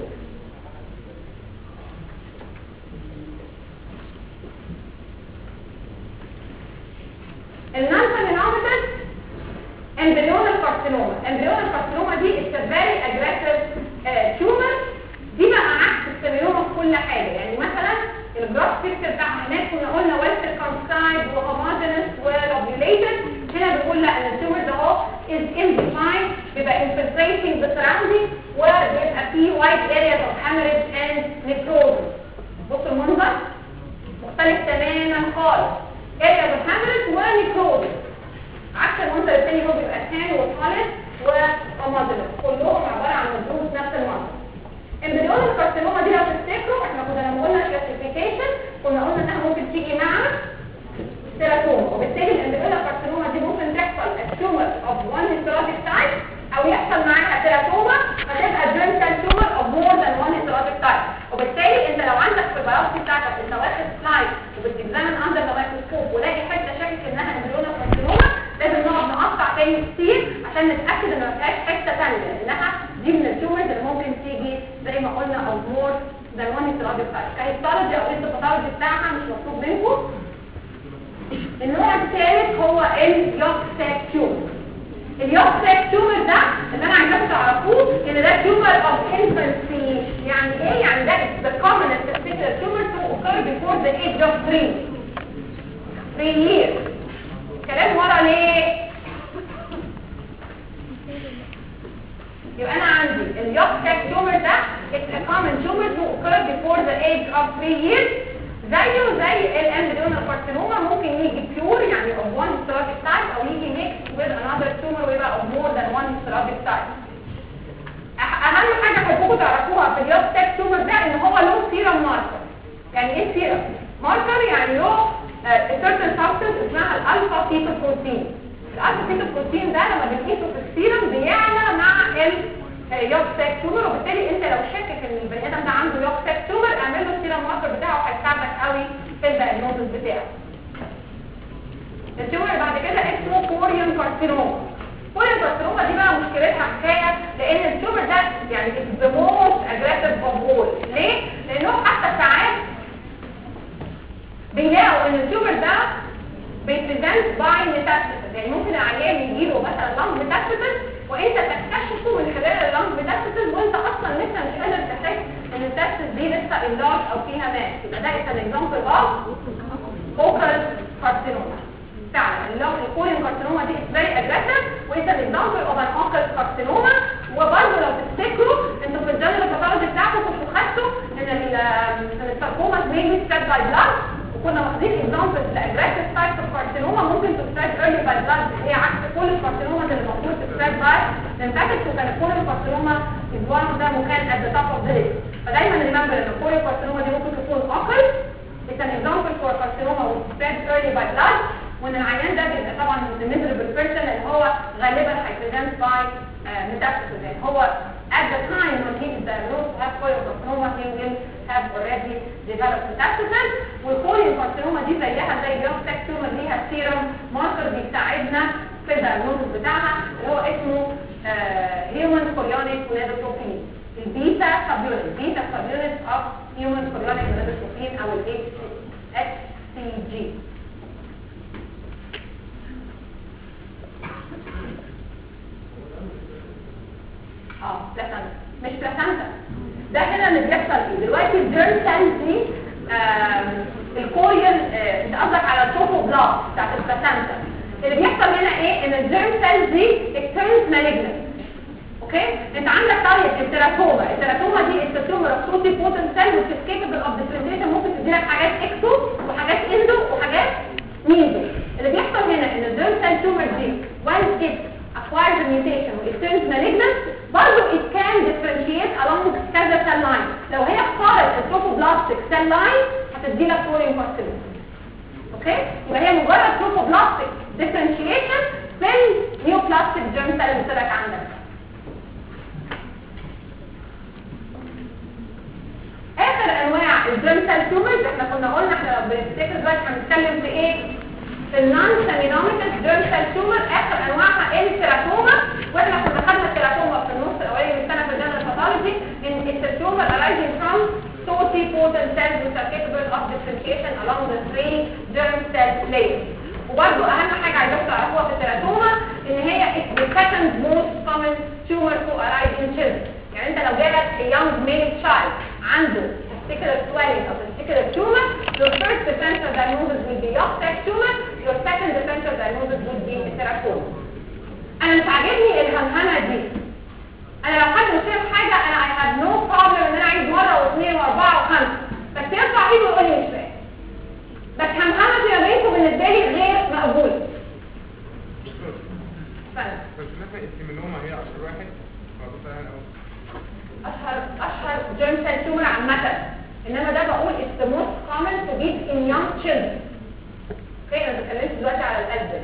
النانفامينوميتال embryoidal carcinoma embryoidal carcinoma دي is a very aggressive uh, tumor دي بقى عكس السيلوما في كل حاجه يعني مثلا الجراف بيكتشر بتاع هناك كنا قلنا ويستر كونسايد وهوموجينس ولوبيوليتد هنا بيقول لا ان التيومر ده اهو is indefined بيبقى infiltrating the surrounding وبيبقى فيه wide areas of hemorrhage and necrosis بصوا المنظر مختلف تماما خالص areas of hemorrhage ونecrosis عكس المنظر الثاني هو بيبقى ثاني وصالح وهوموجينس كلهم عباره عن مدروس نفس المنظر امبريون الكارسينوما دي لو تفتكروا احنا كنا لما قلنا كلاسيفيكيشن كنا قلنا انها ممكن تيجي مع تيراتوما وبالتالي الامبريون الكارسينوما دي ممكن تحصل التيومر اوف وان هيستولوجيك تايب او يحصل معاها تيراتوما فتبقى جرينتال تيومر اوف مور ذان وان هيستولوجيك تايب وبالتالي انت لو عندك في البيوبسي بتاعتك انت واخد سلايد وبتكزامن اندر ذا مايكروسكوب ولاقي حته شاكك انها امبريون الكارسينوما لازم نقعد نقطع تاني كتير عشان نتاكد ان ما فيهاش حته ثانيه لانها دي من التيومرز اللي ممكن تيجي زي ما قلنا او مور ذان وان هيستولوجي تايب كهيستولوجي او هيستوباثولوجي بتاعها مش مطلوب منكم النوع الثالث هو اليوكساك تيومر اليوكساك تيومر ده اللي انا عايزاكم تعرفوه ان ده تيومر اوف انفانسي يعني ايه يعني ده the commonest particular tumor to occur before the age of 3 3 years كلام ورا ليه يبقى انا عندي اليوكساك تيومر ده it's a common tumor to occur before the age of 3 years زيه زي الامبريونال كارسينوما ممكن يجي بيور يعني of one histologic type او يجي mixed with another tumor ويبقى of more than one histologic type اهم حاجه حبوكم تعرفوها في اليوكساك تيومر ده ان هو له سيرم ماركر يعني ايه سيرم ماركر يعني له certain substance اسمها الالفا فيتوبروتين الالفا فيتوبروتين ده لما بنقيسه في السيرم بيعلى مع اليوكساك تيومر وبالتالي انت لو شاكك ان البني ادم ده عنده يوكساك تيومر اعمل له السيرم ماركر بتاعه هيساعدك قوي في الدايجنوستس بتاعه التيومر اللي بعد كده اسمه كوريون كارسينوما كوريون كارسينوما دي بقى مشكلتها حكايه لان التيومر ده يعني it's the most aggressive of all ليه؟ لانه حتى ساعات بيلاقوا ان التيومر ده بيبريزنت باي ميتاستاسيس يعني ممكن العيان يجيله مثلا لانج ميتاستاسيس وانت تكتشفه من خلال اللانج ميتاستاسيس وانت اصلا لسه مش قادر تحس ان الميتاستاسيس دي لسه انلارج او فيها ماس يبقى ده is an example of focal carcinoma فعلا اللون الكولين كارسينوما دي is very aggressive وانت an example of an focal carcinoma وبرضه لو تفتكروا انتوا في الجنرال باثولوجي بتاعكم كنتوا خدتوا ان ال- ان الساركوما mainly spread by blood وكنا واخدين examples لاجريسيف تايبس اوف كارسينوما ممكن تسبريد early by blood هي عكس كل الكارسينوما اللي المفروض تسبريد باي lymphatic وكان كل الكارسينوما is one of them وكان at the top of the list فدايما remember ان كل الكارسينوما دي ممكن تكون occult It's an example for carcinoma which spread early by blood وان العيان ده بيبقى طبعا the miserable person اللي هو غالبا هيبريزنت by uh, metastasis يعني هو at the time when he is diagnosed to have carcinoma he will have already developed metastasis والكوليوكارسينوما دي زيها زي الجلوكتاك تيومر ليها سيرم ماركر بيساعدنا في الدايجنوستس بتاعها اللي هو اسمه هيومن كوريونيك ونيدوتروبين البيتا سبيونت بيتا سبيونت اوف هيومن كوريونيك ونيدوتروبين او ال HCG اه بلاسنتا مش بلاسنتا ده هنا اللي بيحصل ايه دلوقتي الجيرم سيلز دي آم، الكوريال آه، انت قصدك على التروفوبلاست بتاعت البلاسنتا اللي بيحصل هنا ايه ان الجيرم سيلز دي اكترنز مالجنت اوكي انت عندك طريقه التراتوما التراتوما دي التراتوما راسوتي بوتن سيل which is capable of differentiation ممكن تديلك حاجات اكتو وحاجات اندو وحاجات ميزو اللي بيحصل هنا ان الجيرم سيل تومر دي once it acquires a mutation و it turns malignant برضه it can differentiate along كذا cell line لو هي اختارت التروفوبلاستيك cell line هتديلك كورين كارسينوما اوكي يبقى هي مجرد تروفوبلاستيك differentiation في النيوبلاستيك جيرم سيل اللي طلعت عندك اخر انواع الجيرم سيل تومرز احنا كنا قلنا احنا لو بنفتكر دلوقتي هنتكلم في ايه في النون سيمينوميتال جيرم سيل تومر اخر انواعها التيراتوما واحنا كنا خدنا التيراتوما في النص الاولاني من السنه في الجنرال باثولوجي ان التيراتوما arising from salty potent cells which are capable of differentiation along the three germ cell layers وبرده اهم حاجه عايزاكم تعرفوها في التيراتوما ان هي it's the second most common tumor to arise in children يعني انت لو جالك a young male child عنده testicular swelling or testicular tumor your first differential diagnosis will be Yostek tumor your second differential diagnosis will be teratoma انا مش عاجبني الهمهمه دي انا لو حد مش فاهم حاجه انا I have no problem ان انا عايز مره واثنين واربعه وخمسه بس يرفع ايده ويقول لي مش فاهم بس همهمه دي ما بينكم بالنسبه لي غير مقبوله فاهم بس مثلا السيمينوما هي اشهر واحد معروف عنها قوي اشهر اشهر germ cell tumor عامه انما ده بقول it's the most common to be in young children اوكي انا بتكلمش دلوقتي على القلب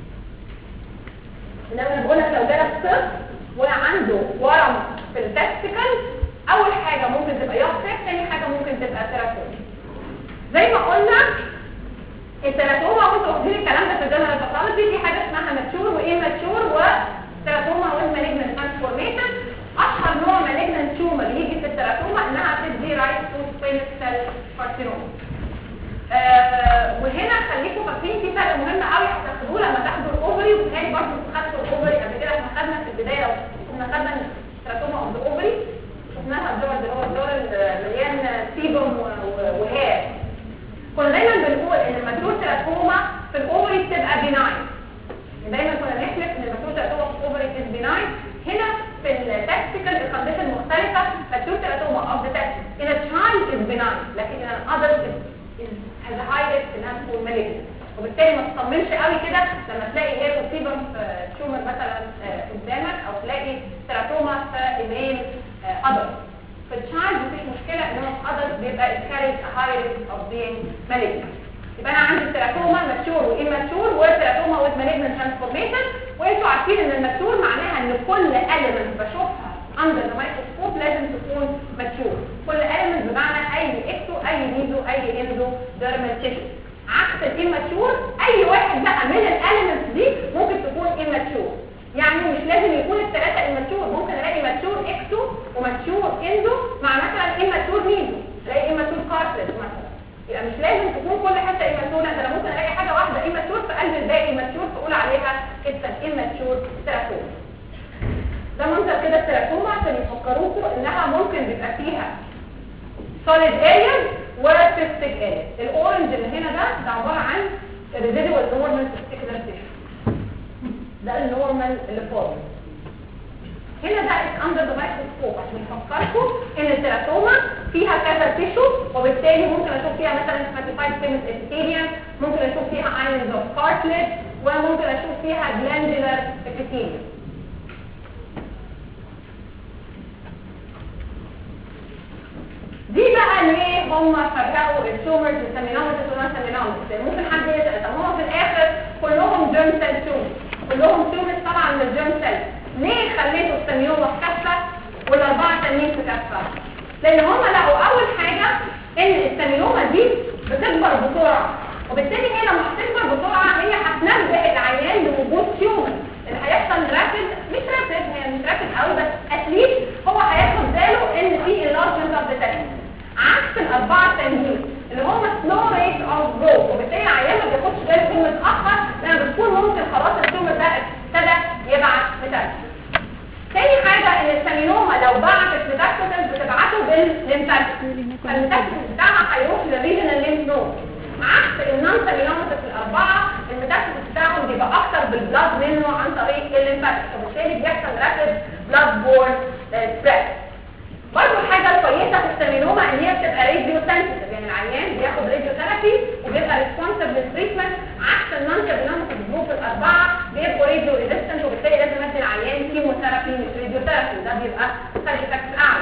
انما انا بقول لك لو جالك طفل وعنده ورم في التستيكل اول حاجه ممكن تبقى يوكسيك ثاني حاجه ممكن تبقى تيراتوما زي ما قلنا التيراتوما وانتوا واخدين الكلام ده في الجنرال باثولوجي في حاجه اسمها ماتشور وايه ماتشور وتيراتوما ويز مالجنت ترانسفورميشن اشهر نوع مالجنت تومر يجي في التيراتوما انها تدي رايت تو سبينك سيل كارسينوما آه وهنا خليكم فاكرين في فرق مهم قوي هتاخدوه لما تاخدوا الاوفري وبالتالي برضه خدتوا الاوفري قبل كده احنا خدنا في البدايه لو كنا خدنا التيراتوما اوف ذا اوفري شفناها الدور اللي هو الدور المليان سيبوم وهير كنا دايما بنقول ان الماتيور تيراتوما في الاوفري بتبقى بيناين دايما كنا نحلف ان الماتيور تيراتوما في الاوفري از بيناين هنا في التكتيكال الكونديشن مختلفه ماتيور تيراتوما اوف ذا تكتيك ان تشايلد از بيناين لكن ان ادلت از هاي ريسك انها تكون مالجنت وبالتالي ما تطمنش قوي كده لما تلاقي هي تصيبه في تيومر مثلا آه، قدامك او تلاقي تيراتوما في ايميل ادلت في التشايلد مفيش مشكله انما في ادلت بيبقى الكاريز هاي ريسك اوف بينج مالجنت يبقى انا عندي التيراتوما ماتشور وايماتشور والتيراتوما ويز مالجنت ترانسفورميشن وانتوا عارفين ان الماتشور معناها ان كل element بشوفها under the microscope لازم تكون ماتشور كل element بمعنى اي اكتو اي ميزو اي اندو ديرمال تيشو عكس عكس الاماتشور اي واحد بقى من الاليمنتس دي ممكن تكون اماتشور يعني مش لازم يكون الثلاثه اماتشور ممكن الاقي ماتشور اكسو وماتشور اندو مع مثلا اماتشور ميزو الاقي اماتشور كارتلج مثلا يبقى مش لازم تكون كل حته اماتشور لا ده انا ممكن الاقي حاجه واحده اماتشور في قلب الباقي اماتشور تقول عليها حته اماتشور تراكوما ده منظر كده التراكوما عشان يفكروكوا انها ممكن بيبقى فيها solid areas وcystic areas الاورنج اللي هنا ده ده عباره عن residual normal testicular tissue ده النورمال اللي فاضي هنا ده is under the microscope عشان يفكركم ان التراكوما فيها كذا تيشو وبالتالي ممكن اشوف فيها مثلا stratified squamous epithelium ممكن اشوف فيها islands of cartilage وممكن اشوف فيها glandular epithelium دي بقى ليه هم فرقوا التومرز السيمينومتس والنون سيمينومتس ممكن حد يسال طب هم في الاخر كلهم جيرم سيل تومرز كلهم تومرز طبعا من الجيرم سيل ليه خليتوا السيمينوما في كفه والاربعه تانيين في كفه لان هم لقوا اول حاجه ان السيمينوما دي بتكبر بسرعه وبالتالي هي لما هتكبر بسرعه هي هتنبه العيان لوجود تيومر اللي هيحصل رابد مش رابد هي مش رابد قوي بس اتليست هو هياخد باله ان في enlargement of the test عكس الاربعه التانيين اللي هم slow rate of growth وبالتالي العيان ما بياخدش باله كل متاخر لان بتكون ممكن خلاص التيومر ده ابتدى يبعت ميتاستاسيس تاني حاجه ان السيمينوما لو بعتت ميتاستاسيس بتبعته بالليمفاتيك فالميتاستاسيس بتاعها هيروح للريجنال ليمف نود عكس النون سيمينوماتس الاربعه الميتاستاسيس بتاعهم بيبقى اكتر بالبلاد منه عن طريق الليمفاتيك وبالتالي بيحصل رابid blood borne spread برضه الحاجة الكويسة في السيمينوما ان هي بتبقى راديو سنسيتيف يعني العيان بياخد راديو ثيرابي وبيبقى ريسبونسيف للتريتمنت عكس النون سيمينوما الجروب الاربعة بيبقوا راديو ريزيستنت وبالتالي لازم ادي العيان كيموثيرابي مش راديو ثيرابي ده بيبقى سايد افكتس اعلى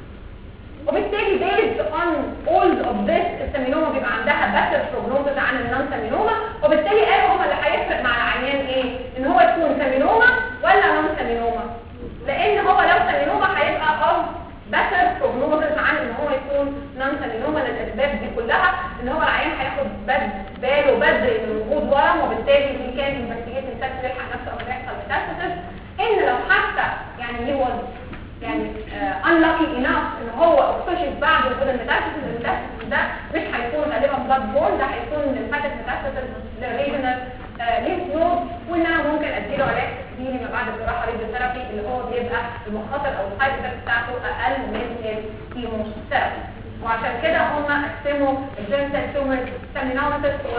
وبالتالي based on all of this السيمينوما بيبقى عندها better prognosis عن النون سيمينوما وبالتالي قالوا هما اللي هيفرق مع العيان ايه ان هو يكون سيمينوما ولا نون سيمينوما لان هو لو سيمينوما هيبقى of better prognosis عن ان هو يكون نون سيمينوما للاسباب دي كلها ان هو العيان هياخد بد باله بدري من وجود ورم وبالتالي دي كان انفستيجيت السكس يلحق نفسه قبل ما يحصل ميتاستاسيس ان لو حتى يعني هو يعني uh, unlucky enough ان هو اكتشف بعد وجود الميتاستاسيس الميتاستاسيس ده مش هيكون غالبا بلاد بورن ده هيكون ليمفاتيك ميتاستاسيس للريجنال ليمف نود وان انا ممكن اديله علاج تكميلي ما بعد الجراحه راديو ثيرابي اللي هو بيبقى المخاطر او السايد افكت بتاعته اقل من الكيموثيرابي وعشان كده هم قسموا الجنتال تومرز سيمينوماتس و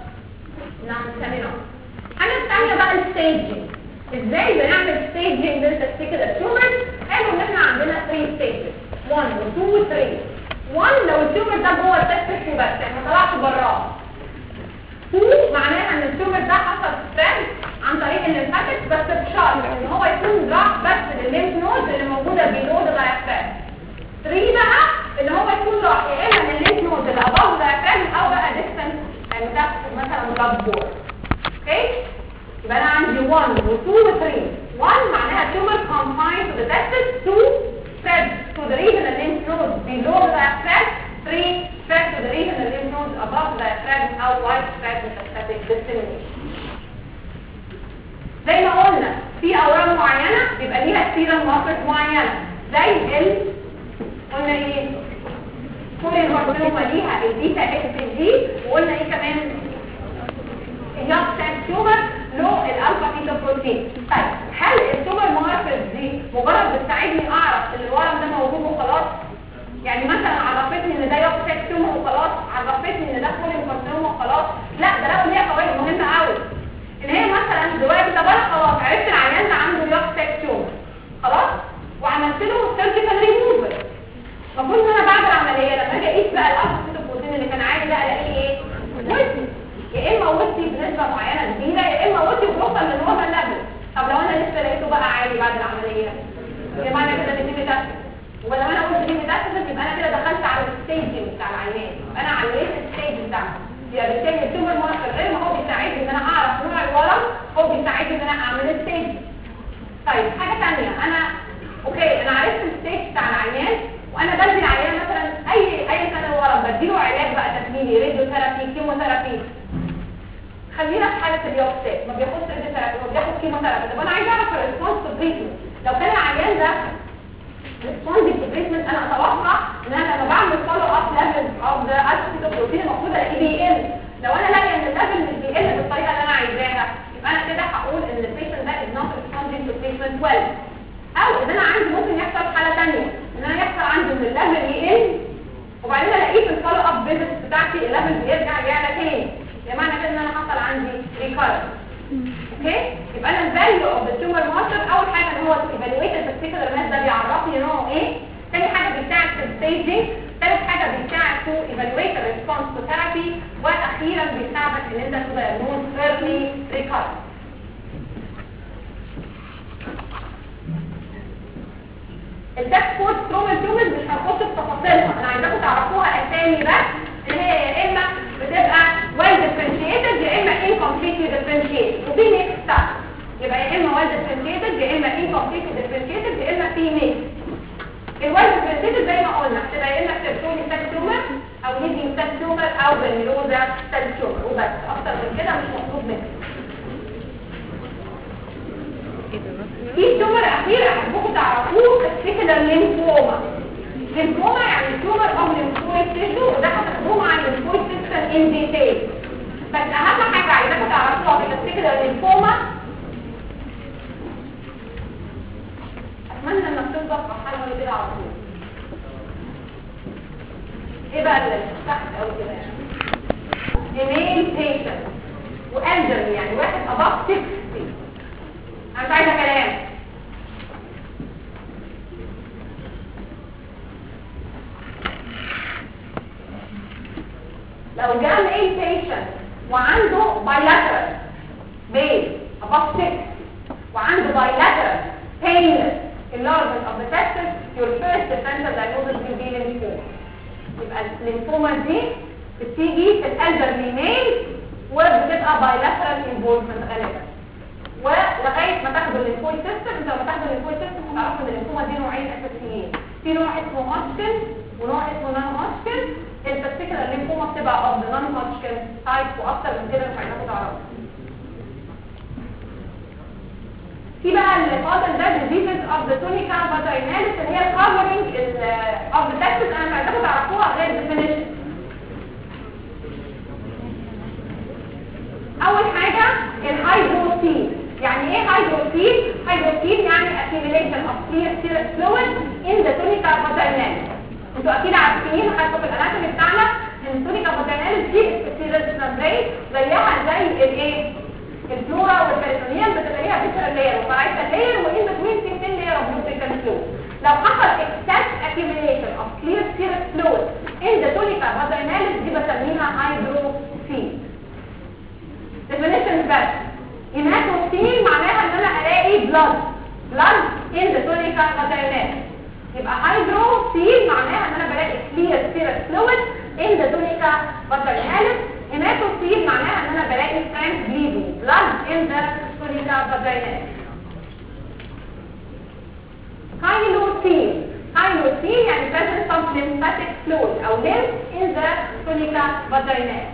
نون سيمينوماتس الحاجه الثانيه بقى الستيجنج ازاي بنعمل ستيجنج للتستيكولار تومرز قالوا ان احنا عندنا 3 ستيجز 1 و 2 و 3 1 لو التومر ده جوه التستيكل بس يعني ما طلعش براه 2 معناها ان التومر ده حصل سبريد عن طريق الليمفاتيك بس بشرط ان هو يكون راح بس للليمف نود اللي موجوده بيلو ذا دايفرام 3 بقى ان هو يكون راح يا اما من الليمف نود اللي اباف دايفرام او بقى ديستنس يعني ده مثلا بلاد بور اوكي يبقى انا عندي 1 و 2 و 3 1 معناها tumor confined to the testis 2 spread to the regional lymph nodes below the diaphragm 3 spread to the regional lymph nodes above the diaphragm او widespread metastatic dissemination زي ما قلنا في اورام معينه بيبقى ليها سيرم ماركت معينه زي ال قلنا ايه كل الهرمونوما ليها البيتا اكس جي وقلنا ايه كمان اليوم سيل تيومر له الالفا بيتا بروتين طيب هل التومر ماركرز دي مجرد بتساعدني اعرف ان الورم ده موجود وخلاص يعني مثلا عرفتني ان ده يوكسيك تيومر وخلاص عرفتني ان ده كولين كارسينوما وخلاص لا ده لو ليها فوائد مهمه قوي ان هي مثلا دلوقتي طب انا خلاص عرفت العيان ده عنده يوكسيك تيومر خلاص وعملت له سيرجيكال ريموفل المفروض ان انا بعد العمليه لما اجي اقيس بقى الالفا بيتا بروتين اللي كان عادي ده الاقيه ايه؟ وزن يا اما وطي بنسبة معينة كبيرة يا اما وطي وبيوصل للنورمال ليفل طب لو انا لسه لقيته بقى عالي بعد العملية يبقى معنى كده ان دي ميتاستاسيس ولو انا قلت دي ميتاستاسيس يبقى انا كده دخلت على الستيج بتاع العيان يبقى انا عليت الستيج بتاعه يبقى بالتالي التومر ماركر غير ما هو بيساعدني ان انا اعرف نوع الورم هو بيساعدني ان انا اعمل الستيج طيب حاجة ثانيه انا اوكي انا عرفت الستيج بتاع العيان وانا بدي العيان مثلا اي اي كان الورم بديله علاج بقى تكميلي راديو ثيرابي كيموثيرابي خلينا في حاله اليوكسات ما بياخدش ثيرابي هو بياخد كيموثيرابي طب انا عايز اعرف الريسبونس تو تريتمنت لو كان العيان ده ريسبونس تو تريتمنت انا اتوقع ان انا لما بعمل فولو اب ليفل اوف ذا الفيتوبروتين المفروض الاقيه بيقل لو انا لاقي ان الليفل مش بيقل بالطريقه اللي انا عايزاها يبقى انا كده هقول ان البيشنت ده از نوت ريسبوندينج تو تريتمنت ويل او ان انا عندي ممكن يحصل حاله ثانيه ان انا يحصل عندي ان الليفل يقل وبعدين الاقيه في الفولو اب فيزيت بتاعتي الليفل بيرجع يعلى تاني يعني معنى كده ان انا حصل عندي ريكارد اوكي يبقى انا الفاليو اوف ذا تيومر ماركر اول حاجه ان هو ايفالويت البارتيكولار ماس ده بيعرفني نوعه ايه ثاني حاجه بيساعد في الستيجنج ثالث حاجه بيساعد تو ايفالويت الريسبونس تو ثيرابي واخيرا بيساعدك ان انت تدايجنوز ايرلي ريكارد التاك فورس تروما تيومر مش هنخش في تفاصيلها انا عايزاكم تعرفوها اسامي بس ان هي يا اما بتبقى well differentiated يا اما incompletely differentiated وفي ميكس بتاعها يبقى يا اما well differentiated يا اما incompletely differentiated يا اما في ميكس الويل differentiated زي ما قلنا هتبقى يا اما سيرتوني سيل تيومر او ليدنج سيل تيومر او بنيروزا سيل تيومر وبس اكتر من كده مش مطلوب منك في تيومر اخير احبكم تعرفوه السيكولار ليمفوما ليمفوما يعني تيومر او ليمفويد تيشو وده هتاخدوه عن الليمفويد سيستم ان ديتيل بس اهم حاجه عايزاكم تعرفوها في السيكولار ليمفوما اتمنى انك تفضل فرحان ولا كده على طول ايه بقى اللي تحت قوي كده يعني ايميل بيشنت والدري يعني واحد اباف 60 انا مش عايزه كلام لو جاء ايه بيشنت وعنده bilateral base above 6 وعنده bilateral painless enlargement of the testis your first differential diagnosis will be lymphoma يبقى الليمفوما دي بتيجي في الالدرلي ميل وبتبقى bilateral involvement غالبا ولغايه ما تاخدوا الليمفويد سيستم انت لما تاخدوا الليمفويد سيستم هتعرفوا ان الليمفوما دي نوعين اساسيين في نوع اسمه هوتشكن ونوع اسمه نون هوتشكن البارتيكولار الليمفوما بتبقى اوف ذا نون هوتشكن تايب واكتر من كده مش عايزاكم تعرفوا في بقى اللي فاضل ده diseases of the tunica vaginalis اللي هي covering of the testis انا مش عايزاكم تعرفوها غير definition اول حاجه الهيدروسيل يعني ايه هيدروسيل هيدروسيل يعني accumulation of clear serous fluid in the tunica vaginalis انتوا اكيد عارفين حتى في الاناتومي بتاعنا ان التونيكا فاجيناليس دي سيرس ممبرين زيها زي الايه الفلورا والبريتونيوم بتلاقيها فيشر لاير وفرايتا لاير وان بتوين في ثين لاير اوف نيوتريكال فلويد لو حصل excess accumulation of clear serous fluid in the tunica vaginalis دي بسميها هيدروسيل definition بس هيماتوسيل معناها ان انا الاقي blood blood in the tunica vaginalis يبقى هيدروسيل معناها ان انا بلاقي clear serous fluid in the tunica vaginalis هيماتوسيل معناها ان انا بلاقي frank bleeding blood in the tunica vaginalis هايلوسيل هايلوسيل يعني presence of lymphatic fluid او lymph in the tunica vaginalis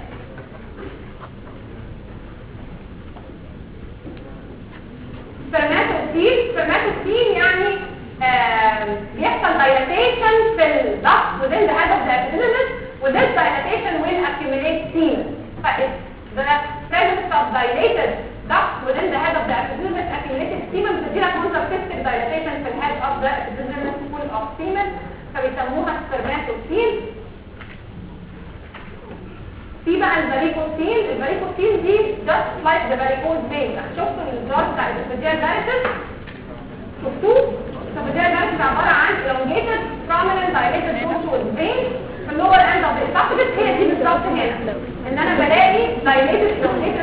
سpermatocyte سpermatocyte يعني آه بيحصل dilatation في الضغط within the head of the epidermis with this dilatation will accumulate semen فإذ the presence of dilated duct within the head of the epidermis accumulated semen بتديلك منظر cystic dilatation في الhead of the epidermis full of semen فبيسموها spermatocyte في بقى الفاريكوسين الفاريكوسين دي just like the varicose vein شفتوا الجراف بتاع الاسفنجيال فاريكوس شفتوه الاسفنجيال فاريكوس عباره عن elongated prominent dilated tortuous vein في اللور اند اوف the esophagus هي دي بالظبط هنا ان انا بلاقي dilated elongated